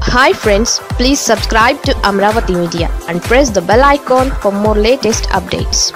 hi friends please subscribe to Amaravati media and press the bell icon for more latest updates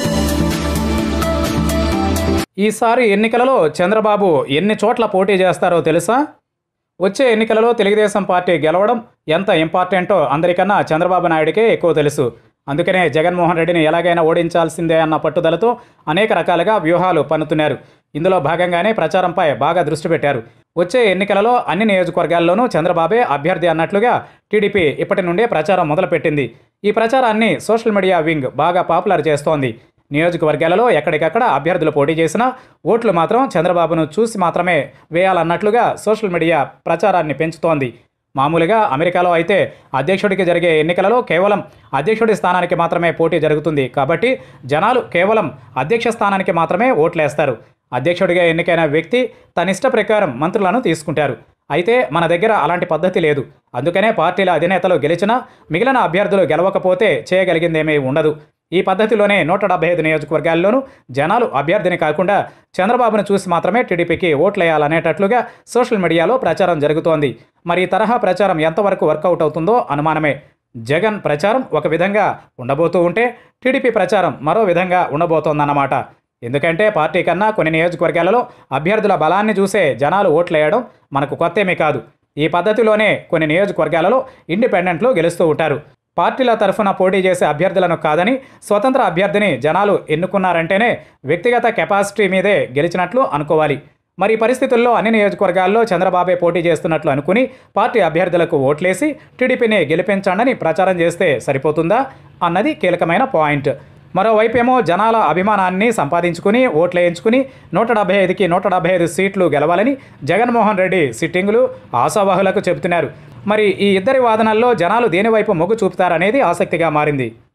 ఈసారి ఎన్నికలలో చంద్రబాబు ఎన్ని చోట్ల పోటీ చేస్తారో తెలుసా వచ్చే ఎన్నికలలో తెలుగుదేశం పార్టీ గెలవడం ఎంత ఇంపార్టెంటో అందరికన్నా చంద్రబాబు నాయుడికే ఎక్కువ తెలుసు అందుకనే జగన్మోహన్ రెడ్డిని ఎలాగైనా ఓడించాల్సిందే అన్న పట్టుదలతో అనేక రకాలుగా వ్యూహాలు పన్నుతున్నారు ఇందులో భాగంగానే ప్రచారంపై బాగా దృష్టి పెట్టారు వచ్చే ఎన్నికలలో అన్ని నియోజకవర్గాల్లోనూ చంద్రబాబే అభ్యర్థి అన్నట్లుగా టీడీపీ ఇప్పటి నుండే ప్రచారం మొదలుపెట్టింది ఈ ప్రచారాన్ని సోషల్ మీడియా వింగ్ బాగా పాపులర్ చేస్తోంది నియోజకవర్గాలలో ఎక్కడికక్కడ అభ్యర్థులు పోటీ చేసినా ఓట్లు మాత్రం చంద్రబాబును చూసి మాత్రమే వేయాలన్నట్లుగా సోషల్ మీడియా ప్రచారాన్ని పెంచుతోంది మామూలుగా అమెరికాలో అయితే అధ్యక్షుడికి జరిగే ఎన్నికలలో కేవలం అధ్యక్షుడి స్థానానికి మాత్రమే పోటీ జరుగుతుంది కాబట్టి జనాలు కేవలం అధ్యక్ష స్థానానికి మాత్రమే ఓట్లేస్తారు అధ్యక్షుడిగా ఎన్నికైన వ్యక్తి తన ఇష్ట ప్రకారం మంత్రులను తీసుకుంటారు అయితే మన దగ్గర అలాంటి పద్ధతి లేదు అందుకనే పార్టీల అధినేతలు గెలిచినా మిగిలిన అభ్యర్థులు గెలవకపోతే చేయగలిగిందేమీ ఉండదు ఈ పద్ధతిలోనే నూట డెబ్బై ఐదు నియోజకవర్గాల్లోనూ జనాలు అభ్యర్థిని కాకుండా చంద్రబాబును చూసి మాత్రమే టీడీపీకి ఓట్లేయాలనేటట్లుగా సోషల్ మీడియాలో ప్రచారం జరుగుతోంది మరి ఈ తరహా ప్రచారం ఎంతవరకు వర్కౌట్ అవుతుందో అనుమానమే జగన్ ప్రచారం ఒక విధంగా ఉండబోతూ ఉంటే టీడీపీ ప్రచారం మరో విధంగా ఉండబోతోందన్నమాట ఎందుకంటే పార్టీ కన్నా కొన్ని నియోజకవర్గాలలో అభ్యర్థుల బలాన్ని చూసే జనాలు ఓట్లేయడం మనకు కొత్తేమీ కాదు ఈ పద్ధతిలోనే కొన్ని నియోజకవర్గాలలో ఇండిపెండెంట్లు గెలుస్తూ ఉంటారు పార్టీల తరఫున పోటీ చేసే అభ్యర్థులను కాదని స్వతంత్ర అభ్యర్థిని జనాలు ఎన్నుకున్నారంటేనే వ్యక్తిగత కెపాసిటీ మీదే గెలిచినట్లు అనుకోవాలి మరి ఈ పరిస్థితుల్లో అన్ని నియోజకవర్గాల్లో చంద్రబాబే పోటీ చేస్తున్నట్లు అనుకుని పార్టీ అభ్యర్థులకు ఓట్లేసి టీడీపీని గెలిపించండని ప్రచారం చేస్తే సరిపోతుందా అన్నది కీలకమైన పాయింట్ మరోవైపేమో జనాల అభిమానాన్ని సంపాదించుకుని ఓట్లేయించుకుని నూట డెబ్బై ఐదుకి నూట డెబ్బై ఐదు సీట్లు గెలవాలని జగన్మోహన్ రెడ్డి సిట్టింగులు ఆశావాహులకు చెబుతున్నారు మరి ఈ ఇద్దరి వాదనల్లో జనాలు దేనివైపు మొగ్గు చూపుతారనేది ఆసక్తిగా మారింది